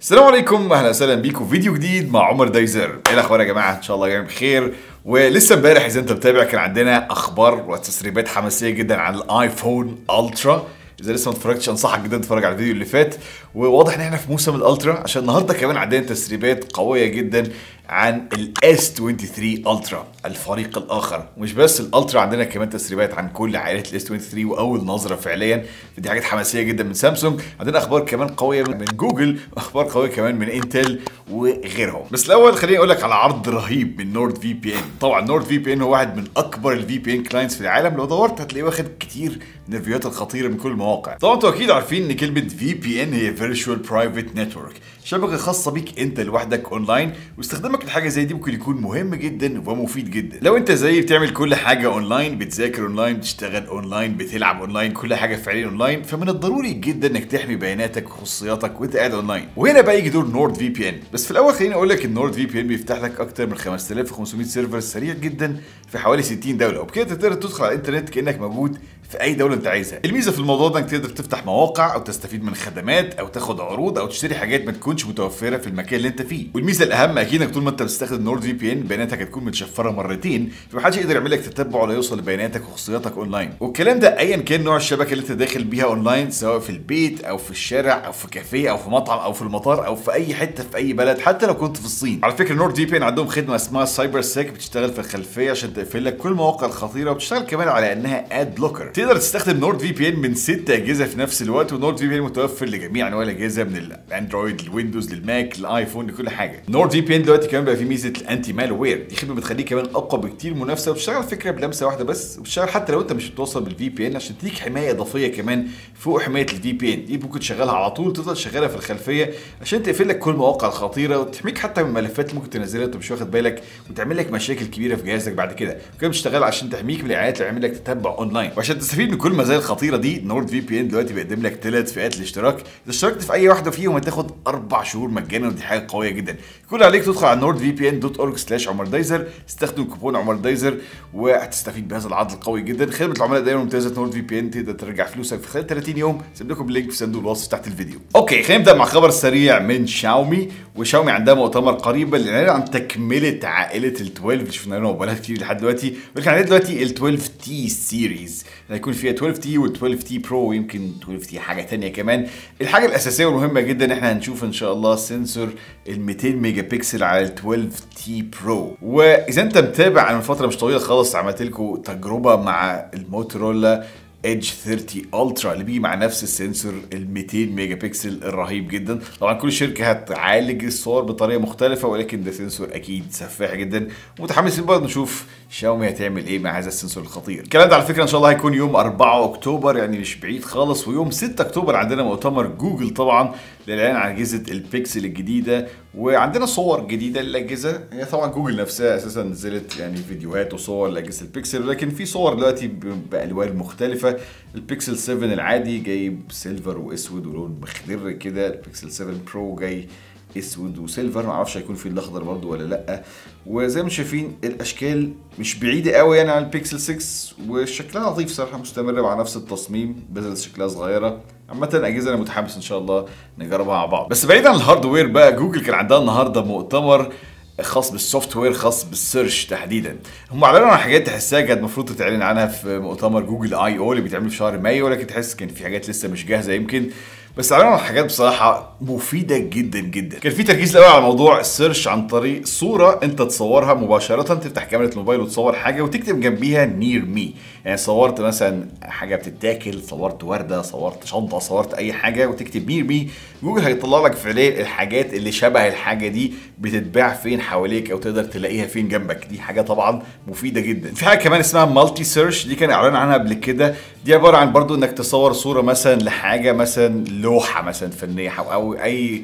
السلام عليكم اهلا وسهلا بيكم فيديو جديد مع عمر دايزر ايه الاخبار يا جماعه ان شاء الله جايين بخير ولسه امبارح اذا انت متابع كان عندنا اخبار وتسريبات حماسيه جدا عن الايفون الترا اذا لسه ما اتفرجتش انصحك جدا تتفرج على الفيديو اللي فات وواضح ان احنا في موسم الالترا عشان النهارده كمان عندنا تسريبات قويه جدا عن الاس 23 الترا الفريق الاخر ومش بس الالترا عندنا كمان تسريبات عن كل عائلات الاس 23 واول نظره فعليا دي حاجات حماسيه جدا من سامسونج عندنا اخبار كمان قويه من جوجل واخبار قويه كمان من انتل وغيرهم بس الاول خليني اقول لك على عرض رهيب من نورد في بي ان طبعا نورد في بي ان هو واحد من اكبر الفي بي ان كلاينتس في العالم لو دورت هتلاقيه واخد كتير من الريفيوهات الخطيره من كل المواقع طبعا انتوا اكيد عارفين ان كلمه في بي ان هي فيرتشوال برايفت نتورك شبكه خاصه بيك انت لوحدك اونلاين واستخدامك لحاجه زي دي ممكن يكون مهم جدا ومفيد جدا لو انت زيي بتعمل كل حاجه اونلاين بتذاكر اونلاين بتشتغل اونلاين بتلعب اونلاين كل حاجه فعليا اونلاين فمن الضروري جدا انك تحمي بياناتك وخصوصياتك وانت قاعد اونلاين وهنا بقى يجي دور نورد في بي ان بس في الاول خليني اقول لك ان نورد في بي ان بيفتح لك اكتر من 5500 سيرفر سريع جدا في حوالي 60 دوله وبكده تقدر تدخل على الانترنت كانك موجود في اي دوله انت عايزها الميزه في الموضوع ده انك تقدر تفتح مواقع او تستفيد من خدمات او تاخد عروض او تشتري حاجات ما تكونش متوفره في المكان اللي انت فيه والميزه الاهم اكيد انك طول ما انت بتستخدم نورد في بي ان بياناتك هتكون متشفره مرتين فمحدش يقدر يعمل لك تتبع ولا يوصل لبياناتك وخصوصياتك اونلاين والكلام ده ايا كان نوع الشبكه اللي انت داخل بيها اونلاين سواء في البيت او في الشارع او في كافيه او في مطعم او في المطار او في اي حته في اي بلد حتى لو كنت في الصين على فكره نورد في بي ان عندهم خدمه اسمها سايبر سيك بتشتغل في الخلفيه عشان تقفل لك كل المواقع الخطيره وبتشتغل كمان على انها اد بلوكر تقدر تستخدم نورد في بي ان من ست اجهزه في نفس الوقت ونورد في بي ان متوفر لجميع انواع الاجهزه من الاندرويد للويندوز للماك للايفون لكل حاجه نورد في بي ان دلوقتي كمان بقى فيه ميزه الانتي مالوير دي خدمه بتخليه كمان اقوى بكتير منافسه وبتشتغل على فكره بلمسه واحده بس وبتشتغل حتى لو انت مش متوصل بالفي بي ان عشان تديك حمايه اضافيه كمان فوق حمايه الفي بي ان دي ممكن تشغلها على طول تفضل شغاله في الخلفيه عشان تقفل لك كل المواقع الخطيره وتحميك حتى من الملفات اللي ممكن تنزلها انت مش واخد بالك وتعمل لك مشاكل كبيره في جهازك بعد كده وكمان بتشتغل عشان تحميك من الاعلانات اللي يعمل لك تتبع اونلاين وعشان تستفيد من كل المزايا الخطيره دي نورد في بي ان دلوقتي بيقدم لك ثلاث فئات الاشتراك اذا اشتركت في اي واحده فيهم هتاخد اربع شهور مجانا ودي حاجه قويه جدا كل اللي عليك تدخل على نورد في بي ان دوت اورج سلاش عمر دايزر تستخدم كوبون عمر دايزر وهتستفيد بهذا العرض القوي جدا خدمه العملاء دايما ممتازه نورد في بي ان تقدر ترجع فلوسك في خلال 30 يوم سيب لكم اللينك في صندوق الوصف تحت الفيديو اوكي خلينا نبدا مع خبر سريع من شاومي وشاومي عندها مؤتمر قريبا للاعلان عن تكمله عائله ال 12 اللي شفنا لها موبايلات كتير لحد دلوقتي ولكن عندنا دلوقتي ال 12 تي سيريز هيكون فيها 12 تي وال 12 تي برو ويمكن 12 تي حاجه ثانيه كمان الحاجه الاساسيه والمهمه جدا احنا هنشوف ان شاء الله سنسور ال 200 ميجا بكسل على ال 12 تي برو واذا انت متابع انا من فتره مش طويله خالص عملت لكم تجربه مع الموتورولا ايدج 30 الترا اللي بيجي مع نفس السنسور ال 200 ميجا بكسل الرهيب جدا طبعا كل شركه هتعالج الصور بطريقه مختلفه ولكن ده سنسور اكيد سفاح جدا متحمسين برضه نشوف شاومي هتعمل ايه مع هذا السنسور الخطير الكلام ده على فكره ان شاء الله هيكون يوم 4 اكتوبر يعني مش بعيد خالص ويوم 6 اكتوبر عندنا مؤتمر جوجل طبعا للاعلان عن اجهزه البيكسل الجديده وعندنا صور جديده للاجهزه هي طبعا جوجل نفسها اساسا نزلت يعني فيديوهات وصور لاجهزه البيكسل ولكن في صور دلوقتي بالوان مختلفه البيكسل 7 العادي جاي سيلفر واسود ولون مخضر كده البيكسل 7 برو جاي اسود وسيلفر معرفش هيكون في الاخضر برضو ولا لا وزي ما شايفين الاشكال مش بعيده قوي يعني عن البيكسل 6 وشكلها لطيف صراحه مستمره مع نفس التصميم بس شكلها صغيره عامة أجهزة أنا متحمس إن شاء الله نجربها مع بعض بس بعيد عن الهاردوير بقى جوجل كان عندها النهارده مؤتمر خاص بالسوفت وير خاص بالسيرش تحديدا هم اعلنوا عن حاجات تحسها كانت المفروض تتعلن عنها في مؤتمر جوجل اي او اللي بيتعمل في شهر مايو ولكن تحس كان في حاجات لسه مش جاهزه يمكن بس اعلنوا عن حاجات بصراحه مفيده جدا جدا كان في تركيز قوي على موضوع السيرش عن طريق صوره انت تصورها مباشره تفتح كاميرا الموبايل وتصور حاجه وتكتب جنبيها نير مي يعني صورت مثلا حاجه بتتاكل صورت ورده صورت شنطه صورت اي حاجه وتكتب نير مي جوجل هيطلع لك فعليا الحاجات اللي شبه الحاجه دي بتتباع فين حواليك او تقدر تلاقيها فين جنبك دي حاجه طبعا مفيده جدا في حاجه كمان اسمها مالتي سيرش دي كان اعلان عنها قبل كده دي عباره عن برضو انك تصور صوره مثلا لحاجه مثلا لوحه مثلا فنيه او اي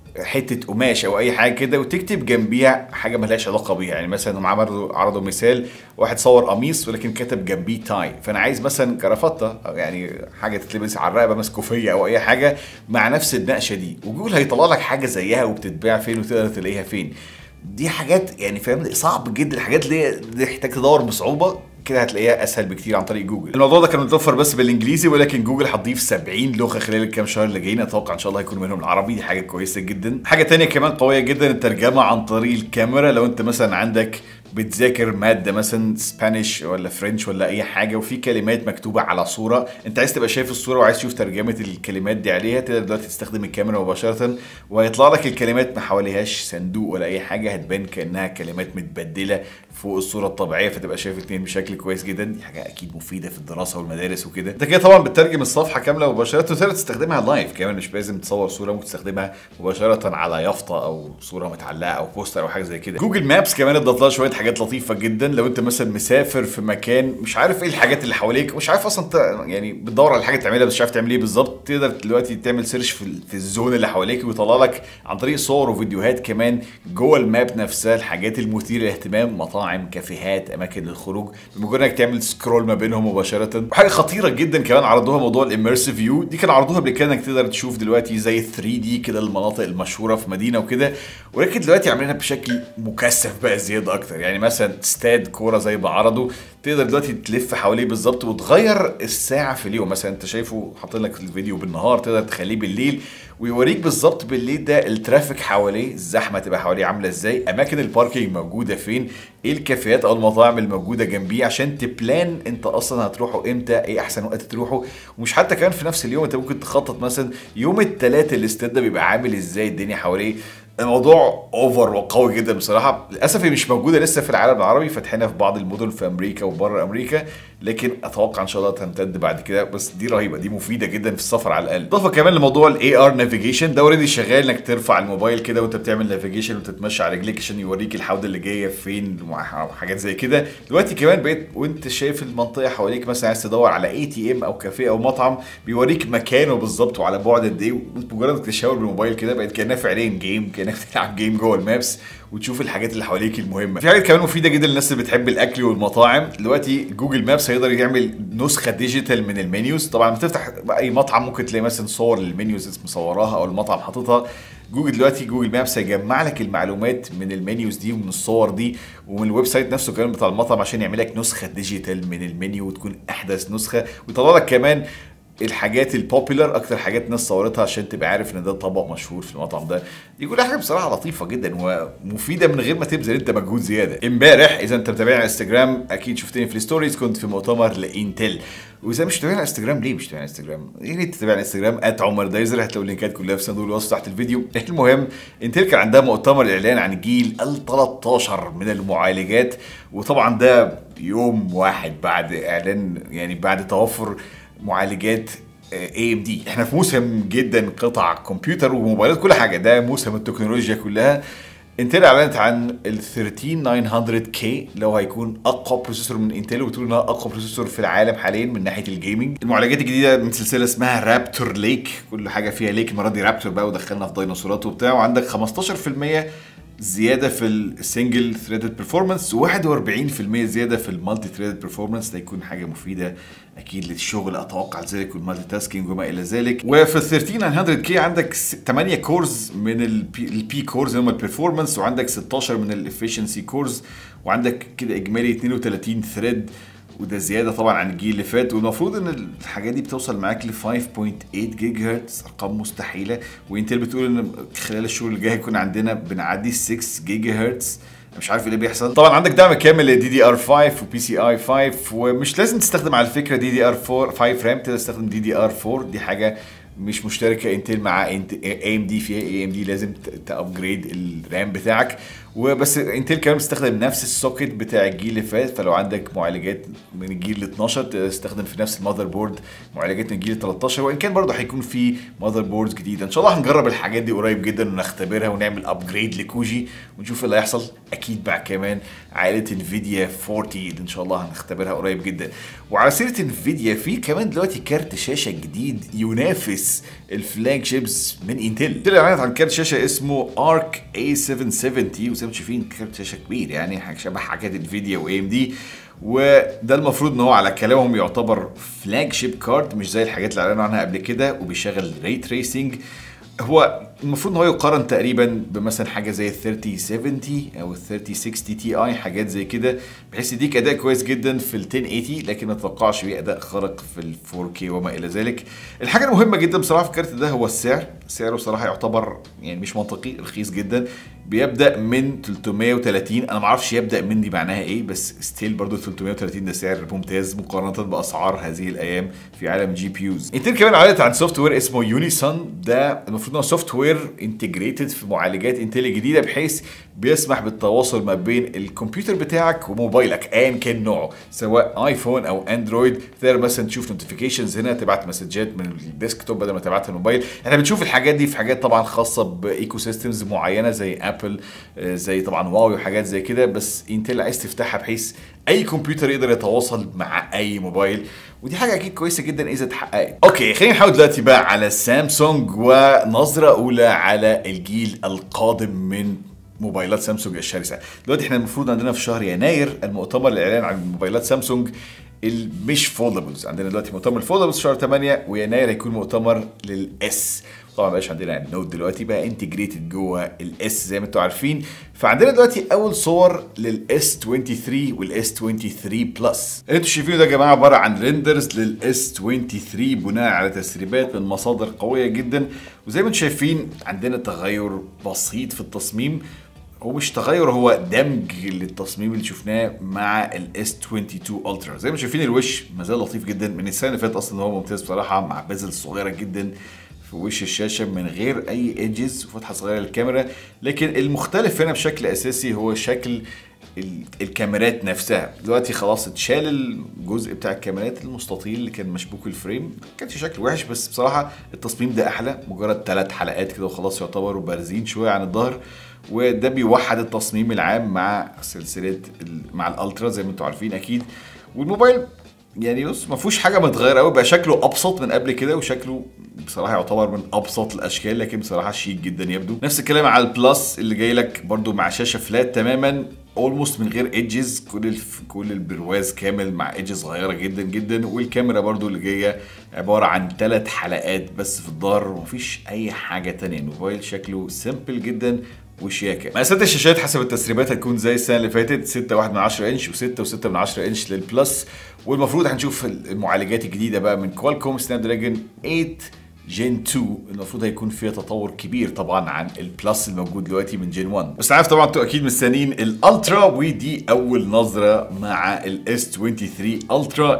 حته قماش او اي حاجه كده وتكتب جنبيها حاجه ملهاش علاقه بيها يعني مثلا هم عرضوا عرضوا مثال واحد صور قميص ولكن كتب جنبيه تاي فانا عايز مثلا كرافته او يعني حاجه تتلبس على الرقبه مثلا كوفيه او اي حاجه مع نفس النقشه دي وجوجل هيطلع لك حاجه زيها وبتتباع فين وتقدر تلاقيها فين دي حاجات يعني فاهم صعب جدا الحاجات اللي محتاج تدور بصعوبه كده هتلاقيها اسهل بكتير عن طريق جوجل الموضوع ده كان متوفر بس بالانجليزي ولكن جوجل هتضيف 70 لغه خلال الكام شهر اللي جايين اتوقع ان شاء الله هيكون منهم العربي دي حاجه كويسه جدا حاجه تانية كمان قويه جدا الترجمه عن طريق الكاميرا لو انت مثلا عندك بتذاكر ماده مثلا سبانيش ولا فرنش ولا اي حاجه وفي كلمات مكتوبه على صوره انت عايز تبقى شايف الصوره وعايز تشوف ترجمه الكلمات دي عليها تقدر دلوقتي تستخدم الكاميرا مباشره وهيطلع لك الكلمات ما حواليهاش صندوق ولا اي حاجه هتبان كانها كلمات متبدله فوق الصوره الطبيعيه فتبقى شايف الاثنين بشكل كويس جدا دي حاجه اكيد مفيده في الدراسه والمدارس وكده انت كده طبعا بتترجم الصفحه كامله مباشره وتقدر تستخدمها لايف كمان مش لازم تصور صوره ممكن تستخدمها مباشره على يافطه او صوره متعلقه او بوستر او حاجه زي كده جوجل مابس كمان ادت لها شويه حاجات لطيفه جدا لو انت مثلا مسافر في مكان مش عارف ايه الحاجات اللي حواليك مش عارف اصلا ت... يعني بتدور على حاجه تعملها بس مش عارف تعمل ايه بالظبط تقدر دلوقتي تعمل سيرش في, ال- في الزون اللي حواليك ويطلع لك عن طريق صور وفيديوهات كمان جوه الماب نفسها الحاجات المثيره للاهتمام مطاعم كافيهات اماكن للخروج بمجرد انك تعمل سكرول ما بينهم مباشره وحاجه خطيره جدا كمان عرضوها موضوع الاميرسيف فيو دي كان عرضوها قبل كده انك تقدر تشوف دلوقتي زي 3 دي كده المناطق المشهوره في مدينه وكده ولكن دلوقتي عاملينها بشكل مكثف بقى زياده اكتر يعني مثلا استاد كوره زي ما عرضوا تقدر دلوقتي تلف حواليه بالظبط وتغير الساعه في اليوم مثلا انت شايفه حاطين لك الفيديو بالنهار تقدر تخليه بالليل ويوريك بالظبط بالليل ده الترافيك حواليه الزحمه تبقى حواليه عامله ازاي اماكن الباركينج موجوده فين ايه الكافيهات او المطاعم الموجوده جنبيه عشان تبلان انت اصلا هتروحوا امتى ايه احسن وقت تروحوا ومش حتى كمان في نفس اليوم انت ممكن تخطط مثلا يوم الثلاث الاستاد ده بيبقى عامل ازاي الدنيا حواليه الموضوع اوفر وقوي جدا بصراحه للاسف هي مش موجوده لسه في العالم العربي فاتحينها في بعض المدن في امريكا وبره امريكا لكن اتوقع ان شاء الله تمتد بعد كده بس دي رهيبه دي مفيده جدا في السفر على الاقل اضافه كمان لموضوع الاي ار نافيجيشن ده اوريدي شغال انك ترفع الموبايل كده وانت بتعمل نافيجيشن وتتمشى على رجليك عشان يوريك الحوضه اللي جايه فين وحاجات زي كده دلوقتي كمان بقيت وانت شايف المنطقه حواليك مثلا عايز تدور على اي تي ام او كافيه او مطعم بيوريك مكانه بالظبط وعلى بعد قد ايه مجرد انك تشاور بالموبايل كده بقت كانها فعليا جيم كانك بتلعب جيم جوه المابس وتشوف الحاجات اللي حواليك المهمه في حاجات كمان مفيده جدا للناس اللي بتحب الاكل والمطاعم دلوقتي جوجل مابس هيقدر يعمل نسخه ديجيتال من المنيوز طبعا بتفتح اي مطعم ممكن تلاقي مثلا صور للمنيوز مصوراها او المطعم حاططها جوجل دلوقتي جوجل مابس هيجمع لك المعلومات من المنيوز دي ومن الصور دي ومن الويب سايت نفسه كمان بتاع المطعم عشان يعمل لك نسخه ديجيتال من المنيو وتكون احدث نسخه ويطلع لك كمان الحاجات البوبيلر اكتر حاجات ناس صورتها عشان تبقى عارف ان ده طبق مشهور في المطعم ده دي كلها حاجه بصراحه لطيفه جدا ومفيده من غير ما تبذل انت مجهود زياده امبارح اذا انت متابعني على انستجرام اكيد شفتني في الستوريز كنت في مؤتمر لانتل واذا مش متابعني على انستجرام ليه مش متابعني على انستجرام يا ريت تتابعني على انستجرام @عمر دايزر هتلاقوا اللينكات كلها في صندوق الوصف تحت الفيديو المهم انتل كان عندها مؤتمر اعلان عن جيل ال 13 من المعالجات وطبعا ده يوم واحد بعد اعلان يعني بعد توفر معالجات اي ام دي احنا في موسم جدا قطع كمبيوتر وموبايلات كل حاجه ده موسم التكنولوجيا كلها انتل اعلنت عن ال 13900 كي اللي هو هيكون اقوى بروسيسور من انتل وبتقول انها اقوى بروسيسور في العالم حاليا من ناحيه الجيمنج المعالجات الجديده من سلسله اسمها رابتور ليك كل حاجه فيها ليك المره دي رابتور بقى ودخلنا في ديناصورات وبتاع وعندك 15% زياده في السنجل ثريدد بيرفورمانس و41% زياده في المالتي ثريدد بيرفورمانس ده يكون حاجه مفيده اكيد للشغل اتوقع ذلك والمالتي تاسكينج وما الى ذلك وفي ال 13900 كي عندك 8 كورز من البي كورز اللي هم البرفورمانس وعندك 16 من الافشنسي كورز وعندك كده اجمالي 32 ثريد وده زياده طبعا عن الجيل اللي فات والمفروض ان الحاجات دي بتوصل معاك ل 5.8 جيجا هرتز ارقام مستحيله وانتل بتقول ان خلال الشهور اللي جايه هيكون عندنا بنعدي 6 جيجا هرتز مش عارف ايه اللي بيحصل طبعا عندك دعم كامل لدي دي ار 5 وبي سي اي 5 ومش لازم تستخدم على فكره دي دي ار 4 5 رام تقدر تستخدم دي دي ار 4 دي حاجه مش مشتركه انتل مع اي ام دي فيها اي ام دي لازم تابجريد الرام بتاعك وبس انتل كمان بتستخدم نفس السوكت بتاع الجيل اللي فات فلو عندك معالجات من الجيل ال 12 تستخدم في نفس المذر بورد معالجات من الجيل ال 13 وان كان برضه هيكون في مذر بوردز جديده ان شاء الله هنجرب الحاجات دي قريب جدا ونختبرها ونعمل ابجريد لكوجي ونشوف اللي هيحصل اكيد مع كمان عائله انفيديا 40 اللي ان شاء الله هنختبرها قريب جدا وعلى سيره انفيديا في كمان دلوقتي كارت شاشه جديد ينافس الفلاج شيبس من انتل انتل اعلنت عن كارت شاشه اسمه ارك اي 770 وزي ما شايفين كارت شاشه كبير يعني حاجه شبه حاجات انفيديا واي ام دي وده المفروض ان هو على كلامهم يعتبر فلاج شيب كارد مش زي الحاجات اللي اعلنوا عنها قبل كده وبيشغل ري تريسنج هو المفروض ان هو يقارن تقريبا بمثلا حاجه زي ال 3070 او ال 3060 تي اي حاجات زي كده بحيث يديك اداء كويس جدا في ال 1080 لكن ما تتوقعش بيه اداء خارق في ال 4K وما الى ذلك الحاجه المهمه جدا بصراحه في الكارت ده هو السعر سعره بصراحه يعتبر يعني مش منطقي رخيص جدا بيبدا من 330 انا ما اعرفش يبدا من دي معناها ايه بس ستيل برضو 330 ده سعر ممتاز مقارنه باسعار هذه الايام في عالم جي بي يوز انتل كمان عملت عن سوفت وير اسمه يونيسون ده المفروض ان هو سوفت وير انتجريتد في معالجات انتل الجديده بحيث بيسمح بالتواصل ما بين الكمبيوتر بتاعك وموبايلك ايا كان نوعه سواء ايفون او اندرويد تقدر مثلا تشوف نوتيفيكيشنز هنا تبعت مسجات من الديسكتوب بدل ما تبعتها الموبايل احنا بنشوف الحاجات دي في حاجات طبعا خاصه بايكو سيستمز معينه زي ابل زي طبعا واوي وحاجات زي كده بس انتل عايز تفتحها بحيث اي كمبيوتر يقدر يتواصل مع اي موبايل ودي حاجه اكيد كويسه جدا اذا اتحققت اوكي خلينا نحاول دلوقتي بقى على سامسونج ونظره اولى على الجيل القادم من موبايلات سامسونج الشرسه دلوقتي احنا المفروض عندنا في شهر يناير المؤتمر الاعلان عن موبايلات سامسونج المش فولدبلز عندنا دلوقتي مؤتمر الفولدبلز شهر 8 ويناير هيكون مؤتمر للاس طبعا بقاش عندنا النوت دلوقتي بقى انتجريتد جوه الاس زي ما انتم عارفين فعندنا دلوقتي اول صور للاس 23 والاس 23 بلس اللي انتم شايفينه ده يا جماعه عباره عن ريندرز للاس 23 بناء على تسريبات من مصادر قويه جدا وزي ما انتم شايفين عندنا تغير بسيط في التصميم هو مش تغير هو دمج للتصميم اللي شفناه مع الاس 22 الترا زي ما شايفين الوش ما زال لطيف جدا من السنه اللي فاتت اصلا هو ممتاز بصراحه مع بازل صغيره جدا في وش الشاشه من غير اي ايدجز وفتحه صغيره للكاميرا لكن المختلف هنا بشكل اساسي هو شكل الكاميرات نفسها دلوقتي خلاص اتشال الجزء بتاع الكاميرات المستطيل اللي كان مشبوك الفريم ما كانش شكله وحش بس بصراحه التصميم ده احلى مجرد ثلاث حلقات كده وخلاص يعتبروا بارزين شويه عن الظهر وده بيوحد التصميم العام مع سلسله مع الالترا زي ما انتم عارفين اكيد والموبايل يعني بص ما فيهوش حاجه متغيره قوي بقى شكله ابسط من قبل كده وشكله بصراحه يعتبر من ابسط الاشكال لكن بصراحه شيك جدا يبدو نفس الكلام على البلس اللي جاي لك برده مع شاشه فلات تماما اولموست من غير ايدجز كل الف... كل البرواز كامل مع ايدجز صغيره جدا جدا والكاميرا برده اللي جايه عباره عن ثلاث حلقات بس في الظهر ومفيش اي حاجه تانية الموبايل شكله سيمبل جدا وشياكه مقاسات الشاشات حسب التسريبات هتكون زي السنه اللي فاتت 6 1 من 10 انش و6 و6 من 10 انش للبلس والمفروض هنشوف المعالجات الجديده بقى من كوالكوم سناب دراجون 8 جين 2 المفروض هيكون فيها تطور كبير طبعا عن البلس الموجود دلوقتي من جين 1 بس عارف طبعا انتوا اكيد مستنيين الالترا ودي اول نظره مع الاس 23 الترا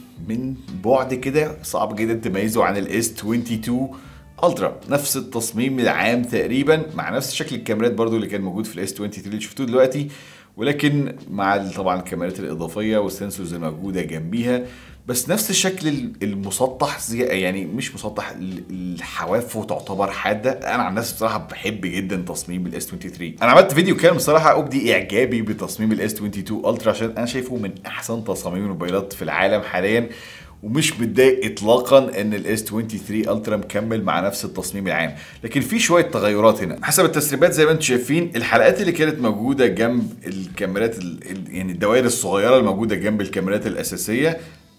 من بعد كده صعب جدا تميزه عن الاس 22 الترا نفس التصميم العام تقريبا مع نفس شكل الكاميرات برضو اللي كان موجود في الاس 23 اللي شفتوه دلوقتي ولكن مع طبعا الكاميرات الاضافيه والسنسورز الموجوده جنبيها بس نفس الشكل المسطح زي يعني مش مسطح الحوافه تعتبر حاده انا عن نفسي بصراحه بحب جدا تصميم الاس 23 انا عملت فيديو كامل بصراحه ابدي اعجابي بتصميم الاس 22 الترا عشان انا شايفه من احسن تصاميم الموبايلات في العالم حاليا ومش متضايق اطلاقا ان الاس 23 الترا مكمل مع نفس التصميم العام لكن في شويه تغيرات هنا حسب التسريبات زي ما انتم شايفين الحلقات اللي كانت موجوده جنب الكاميرات يعني الدوائر الصغيره الموجوده جنب الكاميرات الاساسيه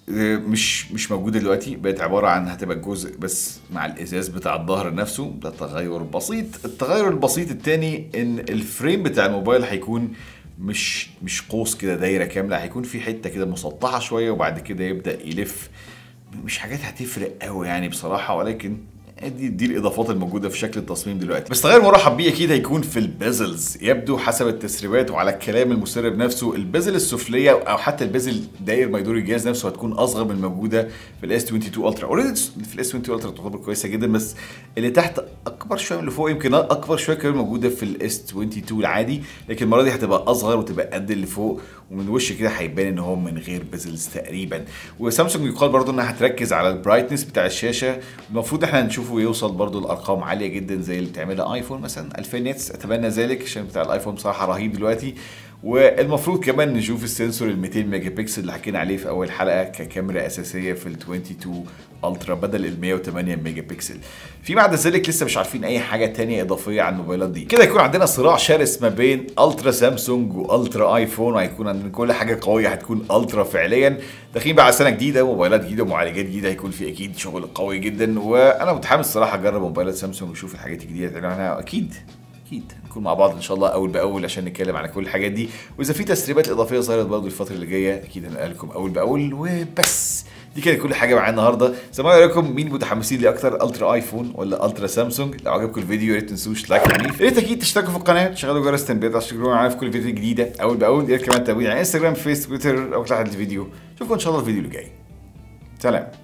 مش مش موجوده دلوقتي بقت عباره عن هتبقى جزء بس مع الازاز بتاع الظهر نفسه ده تغير بسيط التغير البسيط الثاني ان الفريم بتاع الموبايل هيكون مش مش قوس كده دايره كامله هيكون في حته كده مسطحه شويه وبعد كده يبدا يلف مش حاجات هتفرق قوي يعني بصراحه ولكن دي دي الاضافات الموجوده في شكل التصميم دلوقتي بس تغير مرحب بيه اكيد هيكون في البيزلز يبدو حسب التسريبات وعلى الكلام المسرب نفسه البيزل السفليه او حتى البيزل داير ما يدور الجهاز نفسه هتكون اصغر من الموجوده في الاس 22 الترا اوريدي في الاس 22 الترا تعتبر كويسه جدا بس اللي تحت اكبر شويه من اللي فوق يمكن اكبر شويه كمان موجوده في الاس 22 العادي لكن المره دي هتبقى اصغر وتبقى قد اللي فوق ومن وش كده هيبان ان هو من غير بيزلز تقريبا وسامسونج يقال برضه انها هتركز على البرايتنس بتاع الشاشه المفروض احنا نشوفه يوصل برضه لارقام عاليه جدا زي اللي بتعملها ايفون مثلا 2000 نتس اتمنى ذلك عشان بتاع الايفون بصراحه رهيب دلوقتي والمفروض كمان نشوف السنسور ال 200 ميجا بكسل اللي حكينا عليه في اول حلقه ككاميرا اساسيه في ال 22 الترا بدل ال 108 ميجا بكسل في بعد ذلك لسه مش عارفين اي حاجه تانية اضافيه عن الموبايلات دي كده يكون عندنا صراع شرس ما بين الترا سامسونج والترا ايفون وهيكون عندنا كل حاجه قويه هتكون الترا فعليا داخلين بقى على سنه جديده وموبايلات جديده ومعالجات جديده هيكون في اكيد شغل قوي جدا وانا متحمس الصراحه اجرب موبايلات سامسونج واشوف الحاجات الجديده اللي عنها اكيد اكيد نكون مع بعض ان شاء الله اول باول عشان نتكلم على كل الحاجات دي واذا في تسريبات اضافيه ظهرت برضه الفتره اللي جايه اكيد هنقل لكم اول باول وبس دي كانت كل حاجه معانا النهارده زي ما رايكم مين متحمسين لي اكتر الترا ايفون ولا الترا سامسونج لو عجبكم الفيديو يا ريت تنسوش لايك عنيف يا ريت اكيد تشتركوا في القناه تشغلوا جرس التنبيهات عشان تشتركوا معانا في كل فيديو جديده اول باول يا ريت كمان تتابعوني على انستجرام فيس تويتر او تحت الفيديو اشوفكم ان شاء الله الفيديو اللي جاي سلام